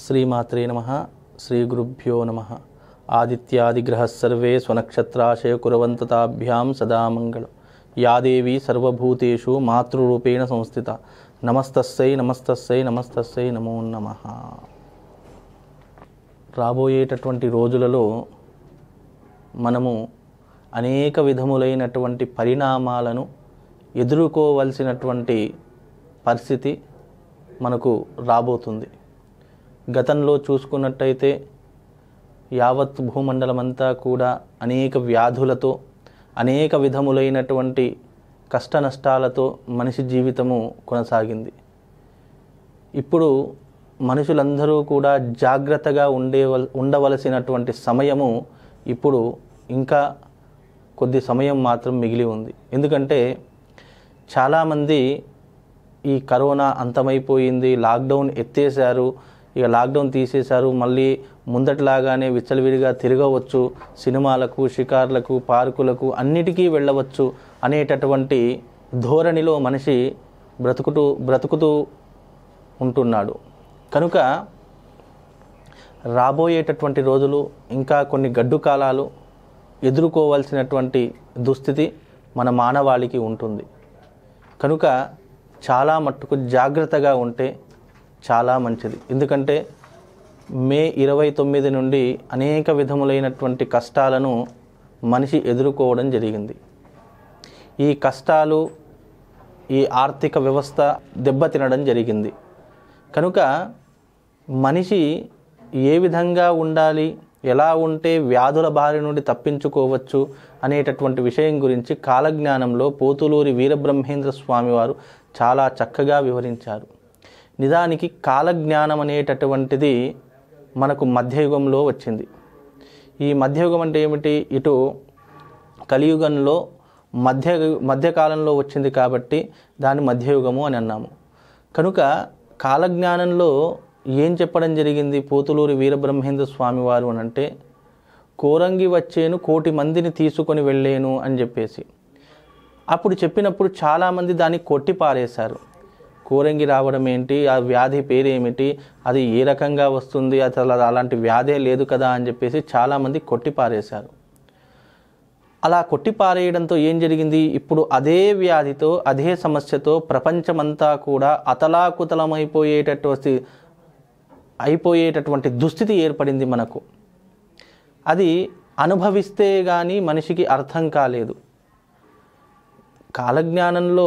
శ్రీమాత్రే నమ శ్రీ గురుభ్యో నమ ఆదిత్యాదిగ్రహ సర్వే స్వనక్షత్రాశయ కురవంతతాభ్యాం సదా మంగళం యా దేవీ సర్వభూతేషు మాతృరూపేణ సంస్థిత నమస్తస్సై నమస్తస్సై నమస్తస్సై నమో నమ రాబోయేటటువంటి రోజులలో మనము అనేక విధములైనటువంటి పరిణామాలను ఎదుర్కోవలసినటువంటి పరిస్థితి మనకు రాబోతుంది గతంలో చూసుకున్నట్టయితే యావత్ భూమండలమంతా కూడా అనేక వ్యాధులతో అనేక విధములైనటువంటి కష్ట నష్టాలతో మనిషి జీవితము కొనసాగింది ఇప్పుడు మనుషులందరూ కూడా జాగ్రత్తగా ఉండేవల్ ఉండవలసినటువంటి సమయము ఇప్పుడు ఇంకా కొద్ది సమయం మాత్రం మిగిలి ఉంది ఎందుకంటే చాలామంది ఈ కరోనా అంతమైపోయింది లాక్డౌన్ ఎత్తేసారు ఇక లాక్డౌన్ తీసేశారు మళ్ళీ ముందటిలాగానే విచ్చలవిడిగా తిరగవచ్చు సినిమాలకు షికార్లకు పార్కులకు అన్నిటికీ వెళ్ళవచ్చు అనేటటువంటి ధోరణిలో మనిషి బ్రతుకుతూ బ్రతుకుతూ ఉంటున్నాడు కనుక రాబోయేటటువంటి రోజులు ఇంకా కొన్ని గడ్డు కాలాలు ఎదుర్కోవాల్సినటువంటి దుస్థితి మన మానవాళికి ఉంటుంది కనుక చాలా మట్టుకు జాగ్రత్తగా ఉంటే చాలా మంచిది ఎందుకంటే మే ఇరవై తొమ్మిది నుండి అనేక విధములైనటువంటి కష్టాలను మనిషి ఎదుర్కోవడం జరిగింది ఈ కష్టాలు ఈ ఆర్థిక వ్యవస్థ దెబ్బతినడం జరిగింది కనుక మనిషి ఏ విధంగా ఉండాలి ఎలా ఉంటే వ్యాధుల బారి నుండి తప్పించుకోవచ్చు అనేటటువంటి విషయం గురించి కాలజ్ఞానంలో పోతులూరి వీరబ్రహ్మేంద్ర స్వామి వారు చాలా చక్కగా వివరించారు నిజానికి కాలజ్ఞానం అనేటటువంటిది మనకు మధ్యయుగంలో వచ్చింది ఈ మధ్యయుగం అంటే ఏమిటి ఇటు కలియుగంలో మధ్య మధ్యకాలంలో వచ్చింది కాబట్టి దాన్ని మధ్యయుగము అని అన్నాము కనుక కాలజ్ఞానంలో ఏం చెప్పడం జరిగింది పోతులూరి వీరబ్రహ్మేంద్ర స్వామి వారు అని అంటే కోరంగి వచ్చేను కోటి మందిని తీసుకొని వెళ్ళేను అని చెప్పేసి అప్పుడు చెప్పినప్పుడు చాలామంది దాన్ని కొట్టి పారేశారు కోరంగి రావడం ఏంటి ఆ వ్యాధి పేరు ఏమిటి అది ఏ రకంగా వస్తుంది అసలు అలాంటి వ్యాధే లేదు కదా అని చెప్పేసి చాలామంది కొట్టి పారేశారు అలా కొట్టిపారేయడంతో ఏం జరిగింది ఇప్పుడు అదే వ్యాధితో అదే సమస్యతో ప్రపంచమంతా కూడా అతలాకుతలమైపోయేటటువంటి అయిపోయేటటువంటి దుస్థితి ఏర్పడింది మనకు అది అనుభవిస్తే కానీ మనిషికి అర్థం కాలేదు కాలజ్ఞానంలో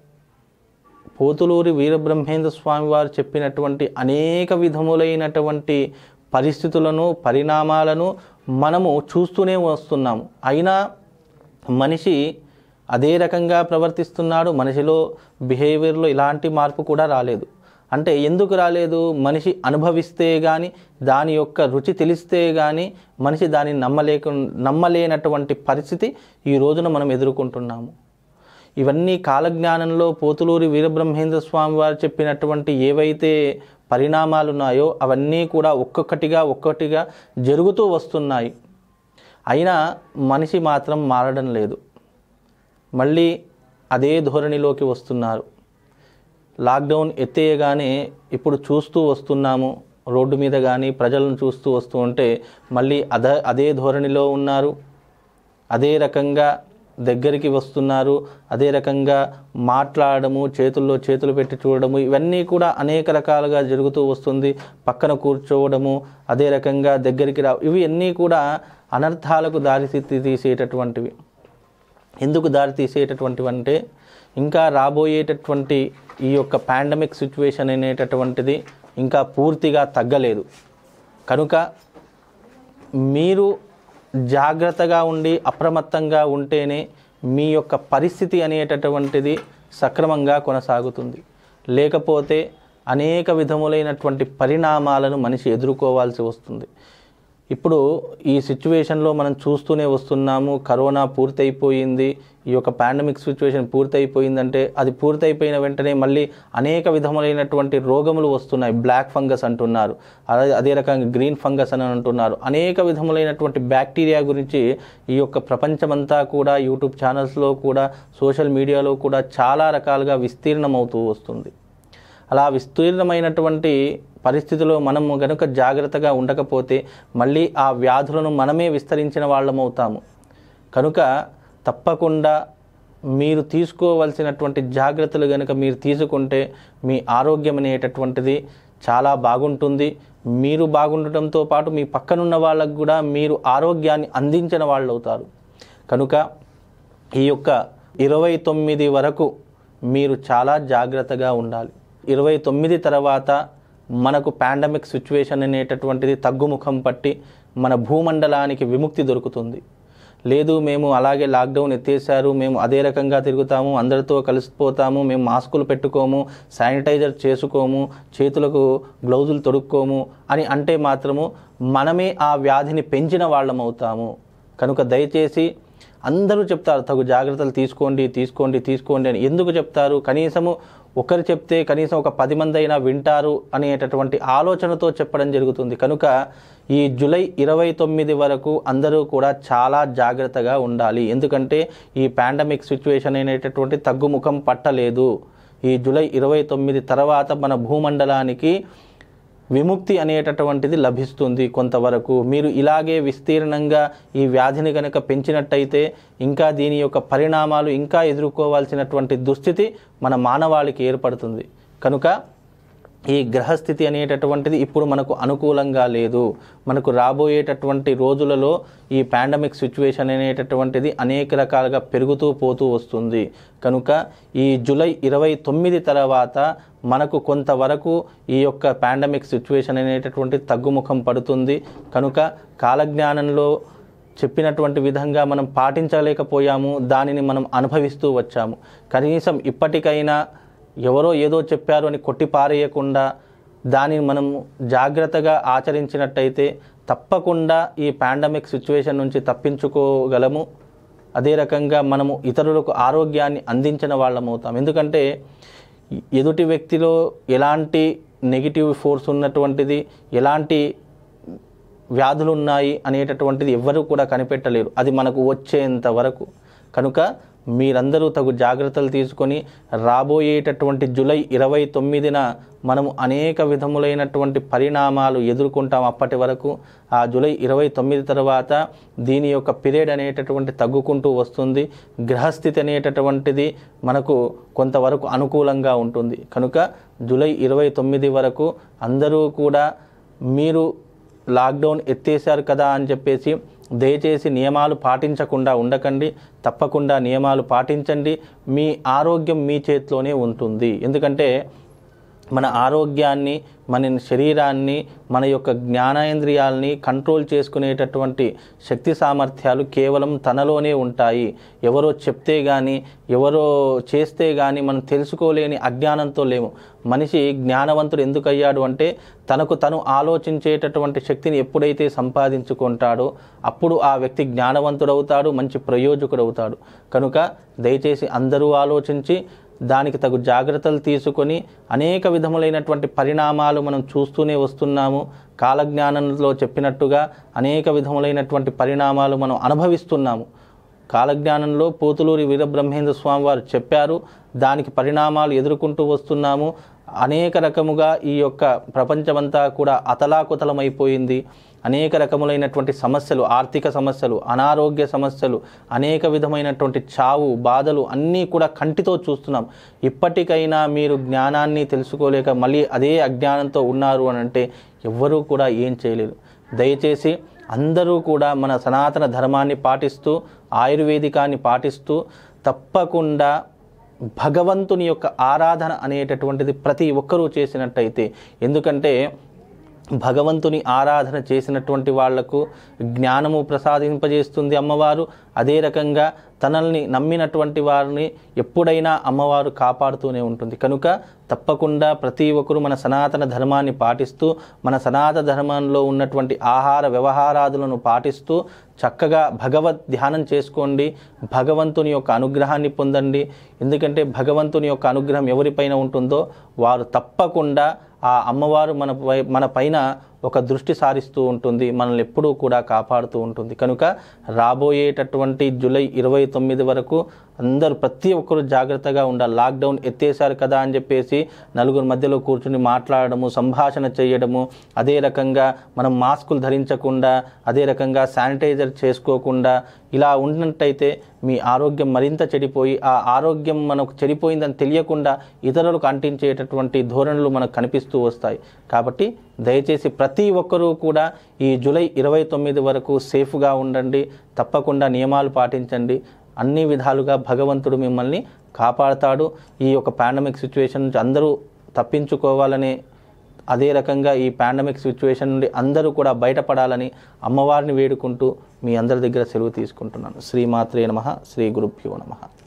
పోతులూరి వీరబ్రహ్మేంద్ర స్వామి వారు చెప్పినటువంటి అనేక విధములైనటువంటి పరిస్థితులను పరిణామాలను మనము చూస్తూనే వస్తున్నాము అయినా మనిషి అదే రకంగా ప్రవర్తిస్తున్నాడు మనిషిలో బిహేవియర్లో ఇలాంటి మార్పు కూడా రాలేదు అంటే ఎందుకు రాలేదు మనిషి అనుభవిస్తే కానీ దాని యొక్క రుచి తెలిస్తే కానీ మనిషి దాన్ని నమ్మలేక నమ్మలేనటువంటి పరిస్థితి ఈ రోజున మనం ఎదుర్కొంటున్నాము ఇవన్నీ కాలజ్ఞానంలో పోతులూరి వీరబ్రహ్మేంద్ర స్వామి వారు చెప్పినటువంటి ఏవైతే పరిణామాలు ఉన్నాయో అవన్నీ కూడా ఒక్కొక్కటిగా ఒక్కొక్కటిగా జరుగుతూ వస్తున్నాయి అయినా మనిషి మాత్రం మారడం లేదు మళ్ళీ అదే ధోరణిలోకి వస్తున్నారు లాక్డౌన్ ఎత్తేయగానే ఇప్పుడు చూస్తూ వస్తున్నాము రోడ్డు మీద కానీ ప్రజలను చూస్తూ వస్తూ ఉంటే మళ్ళీ అదే అదే ధోరణిలో ఉన్నారు అదే రకంగా దగ్గరికి వస్తున్నారు అదే రకంగా మాట్లాడము చేతుల్లో చేతులు పెట్టి చూడడము ఇవన్నీ కూడా అనేక రకాలుగా జరుగుతూ వస్తుంది పక్కన కూర్చోవడము అదే రకంగా దగ్గరికి రా ఇవి అన్నీ కూడా అనర్థాలకు దారి తీసేటటువంటివి ఎందుకు దారి తీసేటటువంటివి అంటే ఇంకా రాబోయేటటువంటి ఈ యొక్క పాండమిక్ సిచ్యువేషన్ అనేటటువంటిది ఇంకా పూర్తిగా తగ్గలేదు కనుక మీరు జాగ్రత్తగా ఉండి అప్రమత్తంగా ఉంటేనే మీ యొక్క పరిస్థితి అనేటటువంటిది సక్రమంగా కొనసాగుతుంది లేకపోతే అనేక విధములైనటువంటి పరిణామాలను మనిషి ఎదుర్కోవాల్సి వస్తుంది ఇప్పుడు ఈ సిచ్యువేషన్లో మనం చూస్తూనే వస్తున్నాము కరోనా పూర్తయిపోయింది ఈ యొక్క పాండమిక్ సిచ్యువేషన్ పూర్తయిపోయిందంటే అది పూర్తయిపోయిన వెంటనే మళ్ళీ అనేక విధములైనటువంటి రోగములు వస్తున్నాయి బ్లాక్ ఫంగస్ అంటున్నారు అదే అదే రకంగా గ్రీన్ ఫంగస్ అని అంటున్నారు అనేక విధములైనటువంటి బ్యాక్టీరియా గురించి ఈ యొక్క ప్రపంచమంతా కూడా యూట్యూబ్ ఛానల్స్లో కూడా సోషల్ మీడియాలో కూడా చాలా రకాలుగా విస్తీర్ణమవుతూ వస్తుంది అలా విస్తీర్ణమైనటువంటి పరిస్థితిలో మనము గనుక జాగ్రత్తగా ఉండకపోతే మళ్ళీ ఆ వ్యాధులను మనమే విస్తరించిన వాళ్ళమవుతాము కనుక తప్పకుండా మీరు తీసుకోవలసినటువంటి జాగ్రత్తలు కనుక మీరు తీసుకుంటే మీ ఆరోగ్యం అనేటటువంటిది చాలా బాగుంటుంది మీరు బాగుండటంతో పాటు మీ పక్కనున్న వాళ్ళకు కూడా మీరు ఆరోగ్యాన్ని అందించిన వాళ్ళు అవుతారు కనుక ఈ యొక్క ఇరవై తొమ్మిది వరకు మీరు చాలా జాగ్రత్తగా ఉండాలి ఇరవై తొమ్మిది తర్వాత మనకు పాండమిక్ సిచ్యువేషన్ అనేటటువంటిది తగ్గుముఖం పట్టి మన భూమండలానికి విముక్తి దొరుకుతుంది లేదు మేము అలాగే లాక్డౌన్ ఎత్తేసారు మేము అదే రకంగా తిరుగుతాము అందరితో కలిసిపోతాము మేము మాస్కులు పెట్టుకోము శానిటైజర్ చేసుకోము చేతులకు గ్లౌజులు తొడుక్కోము అని అంటే మాత్రము మనమే ఆ వ్యాధిని పెంచిన వాళ్ళం అవుతాము కనుక దయచేసి అందరూ చెప్తారు తగు జాగ్రత్తలు తీసుకోండి తీసుకోండి తీసుకోండి అని ఎందుకు చెప్తారు కనీసము ఒకరు చెప్తే కనీసం ఒక పది మంది అయినా వింటారు అనేటటువంటి ఆలోచనతో చెప్పడం జరుగుతుంది కనుక ఈ జూలై ఇరవై తొమ్మిది వరకు అందరూ కూడా చాలా జాగ్రత్తగా ఉండాలి ఎందుకంటే ఈ పాండమిక్ సిచ్యువేషన్ అనేటటువంటి తగ్గుముఖం పట్టలేదు ఈ జూలై ఇరవై తొమ్మిది తర్వాత మన భూమండలానికి విముక్తి అనేటటువంటిది లభిస్తుంది కొంతవరకు మీరు ఇలాగే విస్తీర్ణంగా ఈ వ్యాధిని కనుక పెంచినట్టయితే ఇంకా దీని యొక్క పరిణామాలు ఇంకా ఎదుర్కోవాల్సినటువంటి దుస్థితి మన మానవాళికి ఏర్పడుతుంది కనుక ఈ గ్రహస్థితి అనేటటువంటిది ఇప్పుడు మనకు అనుకూలంగా లేదు మనకు రాబోయేటటువంటి రోజులలో ఈ పాండమిక్ సిచ్యువేషన్ అనేటటువంటిది అనేక రకాలుగా పెరుగుతూ పోతూ వస్తుంది కనుక ఈ జూలై ఇరవై తొమ్మిది తర్వాత మనకు కొంతవరకు ఈ యొక్క పాండమిక్ సిచ్యువేషన్ అనేటటువంటి తగ్గుముఖం పడుతుంది కనుక కాలజ్ఞానంలో చెప్పినటువంటి విధంగా మనం పాటించలేకపోయాము దానిని మనం అనుభవిస్తూ వచ్చాము కనీసం ఇప్పటికైనా ఎవరో ఏదో చెప్పారు అని కొట్టి పారేయకుండా దానిని మనం జాగ్రత్తగా ఆచరించినట్టయితే తప్పకుండా ఈ పాండమిక్ సిచ్యువేషన్ నుంచి తప్పించుకోగలము అదే రకంగా మనము ఇతరులకు ఆరోగ్యాన్ని అందించిన వాళ్ళం అవుతాం ఎందుకంటే ఎదుటి వ్యక్తిలో ఎలాంటి నెగిటివ్ ఫోర్స్ ఉన్నటువంటిది ఎలాంటి వ్యాధులు ఉన్నాయి అనేటటువంటిది ఎవ్వరూ కూడా కనిపెట్టలేరు అది మనకు వచ్చేంత వరకు కనుక మీరందరూ తగు జాగ్రత్తలు తీసుకొని రాబోయేటటువంటి జూలై ఇరవై తొమ్మిదిన మనము అనేక విధములైనటువంటి పరిణామాలు ఎదుర్కొంటాం అప్పటి వరకు ఆ జూలై ఇరవై తొమ్మిది తర్వాత దీని యొక్క పీరియడ్ అనేటటువంటి తగ్గుకుంటూ వస్తుంది గ్రహస్థితి అనేటటువంటిది మనకు కొంతవరకు అనుకూలంగా ఉంటుంది కనుక జూలై ఇరవై తొమ్మిది వరకు అందరూ కూడా మీరు లాక్డౌన్ ఎత్తేసారు కదా అని చెప్పేసి దయచేసి నియమాలు పాటించకుండా ఉండకండి తప్పకుండా నియమాలు పాటించండి మీ ఆరోగ్యం మీ చేతిలోనే ఉంటుంది ఎందుకంటే మన ఆరోగ్యాన్ని మన శరీరాన్ని మన యొక్క జ్ఞానేంద్రియాలని కంట్రోల్ చేసుకునేటటువంటి శక్తి సామర్థ్యాలు కేవలం తనలోనే ఉంటాయి ఎవరో చెప్తే కానీ ఎవరో చేస్తే కానీ మనం తెలుసుకోలేని అజ్ఞానంతో లేము మనిషి జ్ఞానవంతుడు ఎందుకు అయ్యాడు అంటే తనకు తను ఆలోచించేటటువంటి శక్తిని ఎప్పుడైతే సంపాదించుకుంటాడో అప్పుడు ఆ వ్యక్తి జ్ఞానవంతుడవుతాడు మంచి ప్రయోజకుడవుతాడు కనుక దయచేసి అందరూ ఆలోచించి దానికి తగు జాగ్రత్తలు తీసుకొని అనేక విధములైనటువంటి పరిణామాలు మనం చూస్తూనే వస్తున్నాము కాలజ్ఞానంలో చెప్పినట్టుగా అనేక విధములైనటువంటి పరిణామాలు మనం అనుభవిస్తున్నాము కాలజ్ఞానంలో పోతులూరి వీరబ్రహ్మేంద్ర స్వామి వారు చెప్పారు దానికి పరిణామాలు ఎదుర్కొంటూ వస్తున్నాము అనేక రకముగా ఈ యొక్క ప్రపంచమంతా కూడా అతలాకుతలమైపోయింది అనేక రకములైనటువంటి సమస్యలు ఆర్థిక సమస్యలు అనారోగ్య సమస్యలు అనేక విధమైనటువంటి చావు బాధలు అన్నీ కూడా కంటితో చూస్తున్నాం ఇప్పటికైనా మీరు జ్ఞానాన్ని తెలుసుకోలేక మళ్ళీ అదే అజ్ఞానంతో ఉన్నారు అని అంటే ఎవ్వరూ కూడా ఏం చేయలేరు దయచేసి అందరూ కూడా మన సనాతన ధర్మాన్ని పాటిస్తూ ఆయుర్వేదికాన్ని పాటిస్తూ తప్పకుండా భగవంతుని యొక్క ఆరాధన అనేటటువంటిది ప్రతి ఒక్కరూ చేసినట్టయితే ఎందుకంటే భగవంతుని ఆరాధన చేసినటువంటి వాళ్లకు జ్ఞానము ప్రసాదింపజేస్తుంది అమ్మవారు అదే రకంగా తనల్ని నమ్మినటువంటి వారిని ఎప్పుడైనా అమ్మవారు కాపాడుతూనే ఉంటుంది కనుక తప్పకుండా ప్రతి ఒక్కరూ మన సనాతన ధర్మాన్ని పాటిస్తూ మన సనాతన ధర్మంలో ఉన్నటువంటి ఆహార వ్యవహారాదులను పాటిస్తూ చక్కగా భగవద్ ధ్యానం చేసుకోండి భగవంతుని యొక్క అనుగ్రహాన్ని పొందండి ఎందుకంటే భగవంతుని యొక్క అనుగ్రహం ఎవరిపైన ఉంటుందో వారు తప్పకుండా ఆ అమ్మవారు మన పై మన పైన ఒక దృష్టి సారిస్తూ ఉంటుంది మనల్ని ఎప్పుడూ కూడా కాపాడుతూ ఉంటుంది కనుక రాబోయేటటువంటి జూలై ఇరవై తొమ్మిది వరకు అందరూ ప్రతి ఒక్కరు జాగ్రత్తగా ఉండాలి లాక్డౌన్ ఎత్తేసారు కదా అని చెప్పేసి నలుగురు మధ్యలో కూర్చుని మాట్లాడడము సంభాషణ చేయడము అదే రకంగా మనం మాస్కులు ధరించకుండా అదే రకంగా శానిటైజర్ చేసుకోకుండా ఇలా ఉన్నట్టయితే మీ ఆరోగ్యం మరింత చెడిపోయి ఆ ఆరోగ్యం మనకు చెడిపోయిందని తెలియకుండా ఇతరులకు అంటించేటటువంటి ధోరణులు మనకు కనిపిస్తూ వస్తాయి కాబట్టి దయచేసి ప్రతి ఒక్కరూ కూడా ఈ జూలై ఇరవై తొమ్మిది వరకు సేఫ్గా ఉండండి తప్పకుండా నియమాలు పాటించండి అన్ని విధాలుగా భగవంతుడు మిమ్మల్ని కాపాడతాడు ఈ యొక్క పాండమిక్ సిచ్యువేషన్ నుంచి అందరూ తప్పించుకోవాలని అదే రకంగా ఈ పాండమిక్ సిచ్యువేషన్ నుండి అందరూ కూడా బయటపడాలని అమ్మవారిని వేడుకుంటూ మీ అందరి దగ్గర సెలవు తీసుకుంటున్నాను శ్రీమాత్రే నమ శ్రీ గురుభ్యో నమ